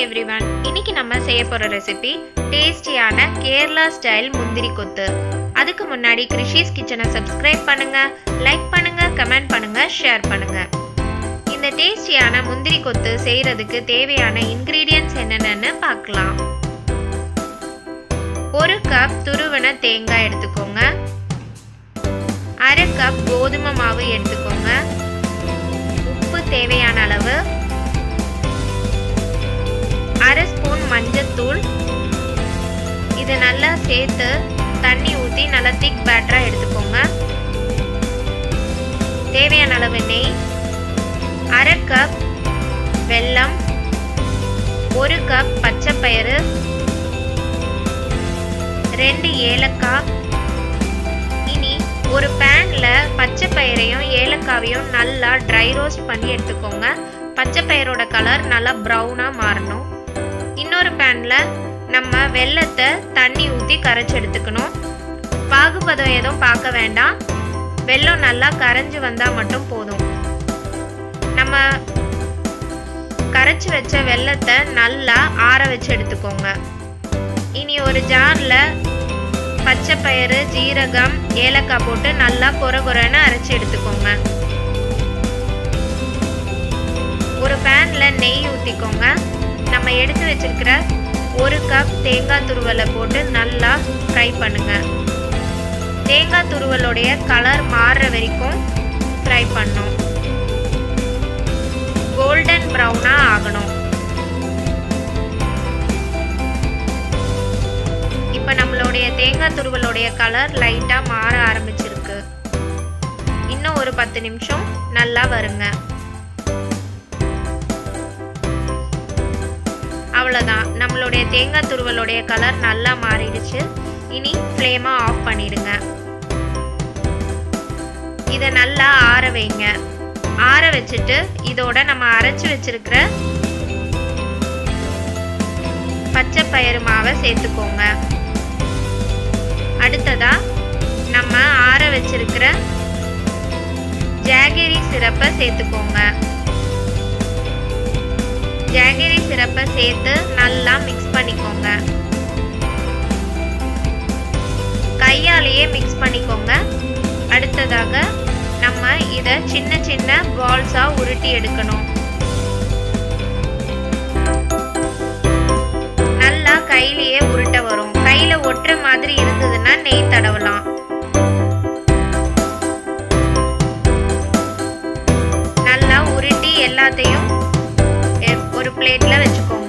everyone இன்னைக்கு நம்ம செய்ய போற ரெசிபி டேஸ்டியான கேரளா ஸ்டைல் முந்திரி கொத்து அதுக்கு முன்னாடி கிருஷிஸ் கிச்சனை சப்ஸ்கிரைப் பண்ணுங்க லைக் பண்ணுங்க கமெண்ட் பண்ணுங்க ஷேர் பண்ணுங்க இந்த டேஸ்டியான முந்திரி கொத்து செய்யறதுக்கு தேவையான இன்கிரீடியன்ட்ஸ் என்னென்னு பார்க்கலாம் ஒரு கப் துருவன தேங்காய் எடுத்துக்கோங்க அரை கப் கோதுமை மாவு எடுத்துக்கோங்க உப்பு தேவையான அளவு அரை ஸ்பூன் மஞ்சத்தூள் இது நல்லா சேர்த்து தண்ணி ஊற்றி நல்லா திக் பேட்டராக எடுத்துக்கோங்க தேவையான அளவு நெய் அரை கப் வெல்லம் ஒரு கப் பச்சை பயிறு ரெண்டு ஏலக்காய் இனி ஒரு பேனில் பச்சை பயிரையும் ஏலக்காவையும் நல்லா ட்ரை ரோஸ்ட் பண்ணி எடுத்துக்கோங்க பச்சை பயிரோட கலர் நல்லா ப்ரௌனாக மாறணும் இன்னொரு பேனில் நம்ம வெள்ளத்தை தண்ணி ஊற்றி கரைச்சி எடுத்துக்கணும் பாகுபதம் எதுவும் பார்க்க வேண்டாம் வெள்ளம் நல்லா கரைஞ்சி வந்தால் மட்டும் போதும் நம்ம கரைச்சி வச்ச வெள்ளத்தை நல்லா ஆற வச்சு எடுத்துக்கோங்க இனி ஒரு ஜாரில் பச்சை பயிறு ஜீரகம் ஏலக்காய் போட்டு நல்லா கொர கொரன்னு அரைச்சி எடுத்துக்கோங்க ஒரு பேனில் நெய் ஊற்றிக்கோங்க நம்ம எடுத்து வச்சிருக்கிற ஒரு கப் தேங்காய் துருவலை போட்டு நல்லா ஃப்ரை பண்ணுங்க தேங்காய் துருவலுடைய கலர் மாறுற வரைக்கும் ஃப்ரை பண்ணும் கோல்டன் ப்ரௌனாக ஆகணும் இப்போ நம்மளுடைய தேங்காய் துருவலுடைய கலர் லைட்டாக மாற ஆரம்பிச்சிருக்கு இன்னும் ஒரு பத்து நிமிஷம் நல்லா வருங்க அவ்வளோதான் நம்மளுடைய தேங்காய் துருவலுடைய கலர் நல்லா மாறிடுச்சு இனி ஃப்ளேமை ஆஃப் பண்ணிடுங்க இதை நல்லா ஆற வைங்க ஆற வச்சுட்டு இதோட நம்ம அரைச்சி வச்சிருக்கிற பச்சை பயிறு மாவை சேர்த்துக்கோங்க அடுத்ததா நம்ம ஆற வச்சிருக்கிற ஜாகரி சிரப்பை சேர்த்துக்கோங்க ஜாகரி சிரப்பை சேர்த்து நல்லா மிக்ஸ் பண்ணிக்கோங்க கையாலேயே மிக்ஸ் பண்ணிக்கோங்க அடுத்ததாக நம்ம இதை சின்ன சின்ன பால்ஸாக உருட்டி எடுக்கணும் நல்லா கையிலேயே உருட்ட வரும் கையில் ஒட்டுற மாதிரி இருந்ததுன்னா நெய் தடவலாம் நல்லா உருட்டி எல்லாத்தையும் ஒரு பிளேட்ல வச்சுக்கோங்க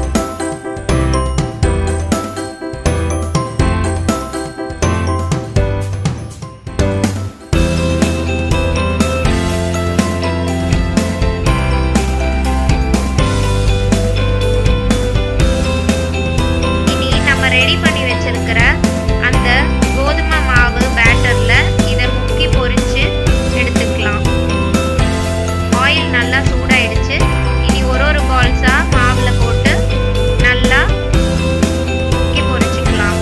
இனி நம்ம ரெடி பண்ணி வச்சிருக்கிற அந்த கோதுமை மாவு பேட்டர்ல இதை முக்கி பொரிச்சு எடுத்துக்கலாம் ஆயில் நல்லா சூடாயிடுச்சு இனி ஒரு ஒரு பால்ஸா மாவுல போட்டு நல்லா முக்கி பொரிச்சுக்கலாம்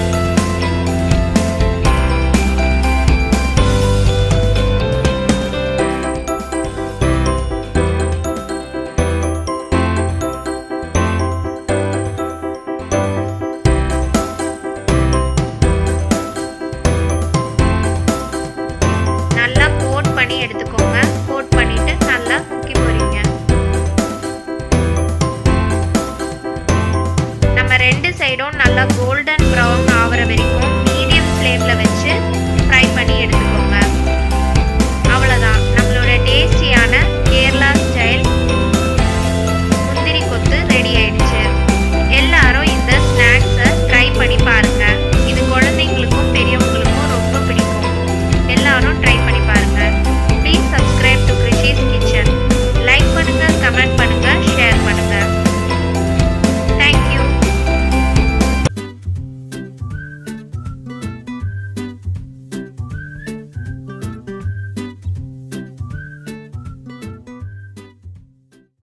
நல்லா கோட் பண்ணி எடுத்துக்கோங்க கோட் பண்ணிட்டு நல்லா முக்கி பொரிங்க நம்ம ரெண்டு சைடும் நல்லா கோல்டன் ப்ரௌன் ஆகிற வரைக்கும்